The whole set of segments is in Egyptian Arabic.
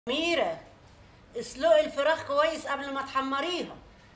ميرا اسلقي الفراخ كويس قبل ما تحمريها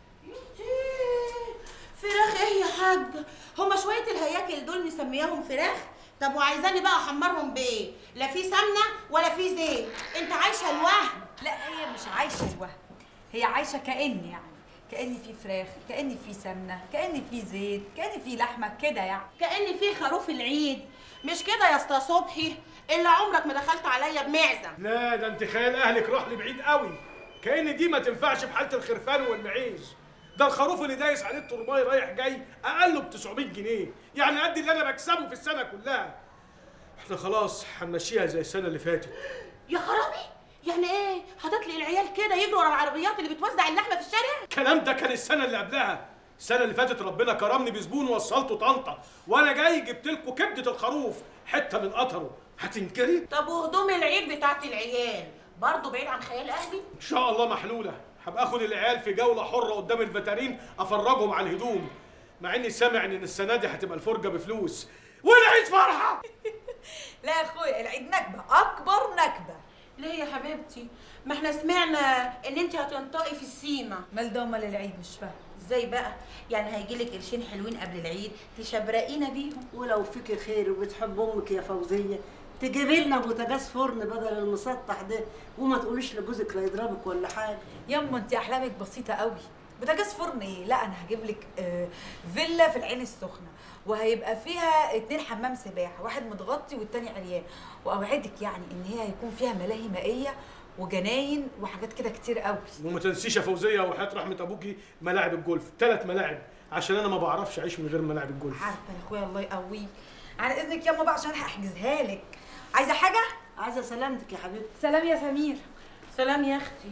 فراخ ايه يا حاج هما شويه الهياكل دول مسمياهم فراخ طب وعايزاني بقى احمرهم بايه لا في سمنه ولا في زيت انت عايشه الوهم لا هي مش عايشه الوهم هي عايشه كأن يعني كأن في فراخ كأن في سمنه كأن في زيت كأن في لحمه كده يعني كأن في خروف العيد مش كده يا اسطى صبحي الا عمرك ما دخلت عليا بمعزه لا ده انت خيال اهلك روح لبعيد قوي كأن دي ما تنفعش في حالة الخرفان والمعيش ده الخروف اللي دايس عليه الترباي رايح جاي اقله ب 900 جنيه يعني قد اللي انا بكسبه في السنه كلها احنا خلاص هنمشيها زي السنه اللي فاتت يا خرابي يعني ايه هتطلق العيال كده يجروا ورا العربيات اللي بتوزع اللحمه في الشارع الكلام ده كان السنه اللي قبلها السنه اللي فاتت ربنا كرمني بزبون وصلته طنطا وانا جاي جبت لكم كبده الخروف حته من قطره هتنكري طب وهدوم العيد بتاعت العيال برضه بعيد عن خيال اهلي ان شاء الله محلوله هبقى اخد العيال في جوله حره قدام الفاترين افرجهم على الهدوم مع اني سامع ان السنه دي هتبقى الفرجه بفلوس والعيد فرحه لا يا اخويا العيد نكبه اكبر نكبه ليه يا حبيبتي ما احنا سمعنا ان انت هتنطقي في السيما مال ده امال العيد مش فاهم ازاي بقى يعني هيجيلك قرشين حلوين قبل العيد تشبرقينا بيهم ولو فيك خير وبتحب امك يا فوزيه تجيبي لنا بوتاجاز فرن بدل المسطح ده وما تقوليش لجوزك لا يضربك ولا حاجه ياما انت احلامك بسيطه قوي بوتاجاز فرن ايه لا انا هجيب لك آه فيلا في العين السخنه وهيبقى فيها اتنين حمام سباحه واحد متغطي والتاني عريان واوعدك يعني ان هي هيكون فيها ملاهي مائيه وجناين وحاجات كده كتير قوي وما تنسيش يا فوزيه وحياه رحمه ابوكي ملاعب الجولف ثلاث ملاعب عشان انا ما بعرفش اعيش من غير ملاعب الجولف عارفه يا اخويا الله يقويك على اذنك ياما بقى عشان هحجزها لك عايزه حاجه عايزه سلامتك يا حبيبتي سلام يا سمير سلام يا اختي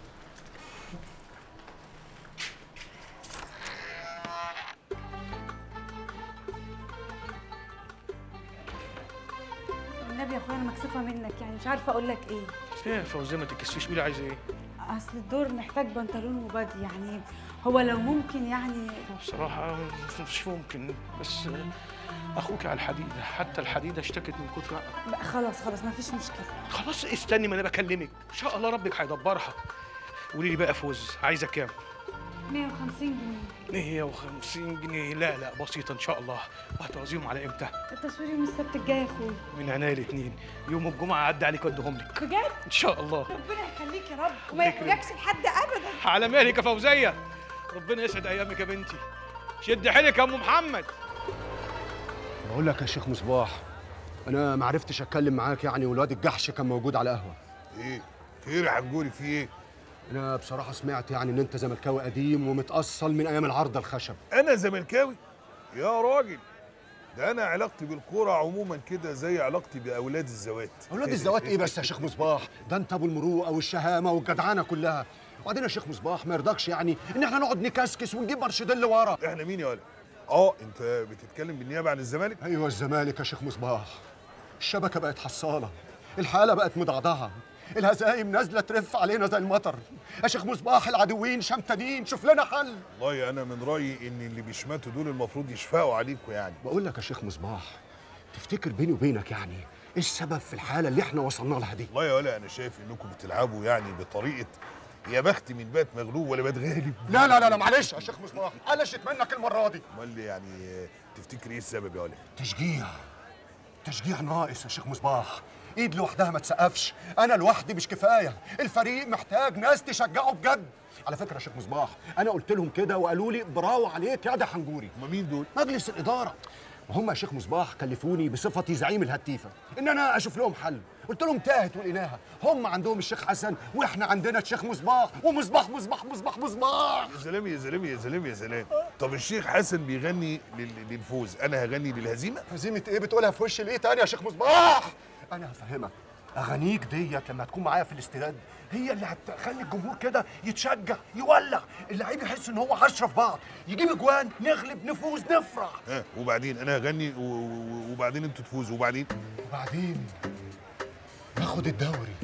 النبي يا اخويا انا مكسوفه منك يعني مش عارفه اقول لك ايه ايه يا فوزيه ما تكسفيش قولي عايزه ايه اصل الدور محتاج بنطلون وبادي يعني هو لو ممكن يعني بصراحة مش ممكن بس أخوك على الحديدة حتى الحديدة اشتكت من كتر بقى خلاص خلاص ما فيش مشكله خلاص استني ما أنا بكلمك إن شاء الله ربك هيدبرها قولي لي بقى فوز عايزة كام؟ 150 جنيه 150 جنيه لا لا بسيطة إن شاء الله وهتوزيهم على إمتى؟ التصوير يوم السبت الجاي يا اخويا من عينيا الاتنين يوم الجمعة أعدي عليك وأديهم لك بجد إن شاء الله ربنا يخليك يا رب وما الله يكرمك. يحرجكش لحد ابدا على مالك يا فوزية ربنا يسعد أيامك يا بنتي شد حيلك يا أم محمد بقول لك يا شيخ مصباح انا ما عرفتش اتكلم معاك يعني والواد الجحش كان موجود على قهوه ايه خير يا حجوري في ايه انا بصراحه سمعت يعني ان انت زملكاوي قديم ومتاصل من ايام العرض الخشب انا زملكاوي يا راجل ده انا علاقتي بالكوره عموما كده زي علاقتي باولاد الزوات اولاد الزوات ايه بس يا شيخ مصباح ده انت ابو المروءه والشهامه والجدعنه كلها وبعدين يا شيخ مصباح ما يرضكش يعني ان احنا نقعد نكسكس ونجيب مرشديل ورا احنا مين يا ولد اه انت بتتكلم بالنيابه عن الزمالك ايوه الزمالك يا شيخ مصباح الشبكه بقت حصاله الحاله بقت مضعضعه الهزايم نازله ترف علينا زي المطر يا شيخ مصباح العدوين شمتانين شوف لنا حل والله انا من رايي ان اللي بيشمتوا دول المفروض يشفقوا عليكم يعني بقول لك يا شيخ مصباح تفتكر بيني وبينك يعني ايه السبب في الحاله اللي احنا وصلنا لها دي والله يا ولا انا شايف انكم بتلعبوا يعني بطريقه يا بخت من بات مغلوب ولا بات غالب لا لا لا لا معلش يا شيخ مصباح قلشت منك المره دي امال يعني آه، تفتكر ايه السبب يا ولا تشجيع تشجيع ناقص يا شيخ مصباح ايد لوحدها ما تسقفش انا لوحدي مش كفايه الفريق محتاج ناس تشجعه بجد على فكره يا شيخ مصباح انا قلت لهم كده وقالوا لي براو عليك يا ده حنجوري هما مين دول مجلس الاداره وهم يا شيخ مصباح كلفوني بصفتي زعيم الهتيفه ان انا اشوف لهم حل قلت لهم تاهت ولقيناها هم عندهم الشيخ حسن واحنا عندنا الشيخ مصباح ومصباح مصباح مصباح مصباح يا سلام يا سلام يا سلام يا سلام طب الشيخ حسن بيغني لل- للفوز انا هغني للهزيمه هزيمه ايه بتقولها في وشي ليه تاني يا شيخ مصباح انا هفهمك اغانيك ديت لما تكون معايا في الاستاد هي اللي هتخلي الجمهور كده يتشجع يولع اللعيب يحس ان هو عشرة في بعض يجيب اجوان نغلب نفوز نفرح ها وبعدين انا هغني و- و- وبعدين انتوا تفوزوا وبعدين وبعدين ناخد الدوري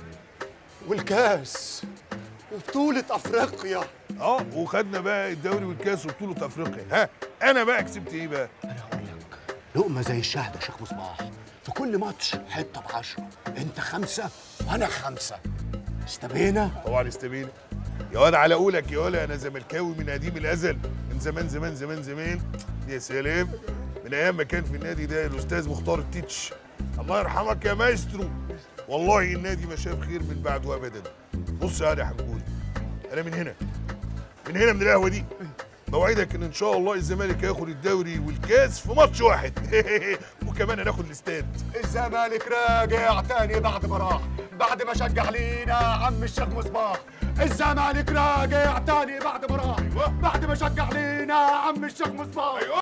والكاس وبطولة افريقيا اه وخدنا بقى الدوري والكاس وبطوله افريقيا ها انا بقى كسبت ايه بقى انا هقول لك لقمة زي الشهد يا شيخ مصباح في كل ماتش حتة بعشرة انت خمسة وانا خمسة استبينا طبعا استبينا يا واد على قولك يا ولا انا زملكاوي من قديم الازل من زمان زمان زمان زمان يا سلام من ايام ما كان في النادي ده الاستاذ مختار التتش الله يرحمك يا مايسترو والله النادي ما شاف خير من بعده ابدا بص يا علي يا حنجولي انا من هنا من هنا من القهوه دي بوعدك ان ان شاء الله الزمالك هياخد الدوري والكاس في ماتش واحد وكمان هناخد الاستاد الزمالك راجع تاني بعد ما راح بعد ما شجع لينا عم الشيخ مصباح الزمالك راجع تاني بعد ما راح بعد ما شجع لينا عم الشيخ مصباح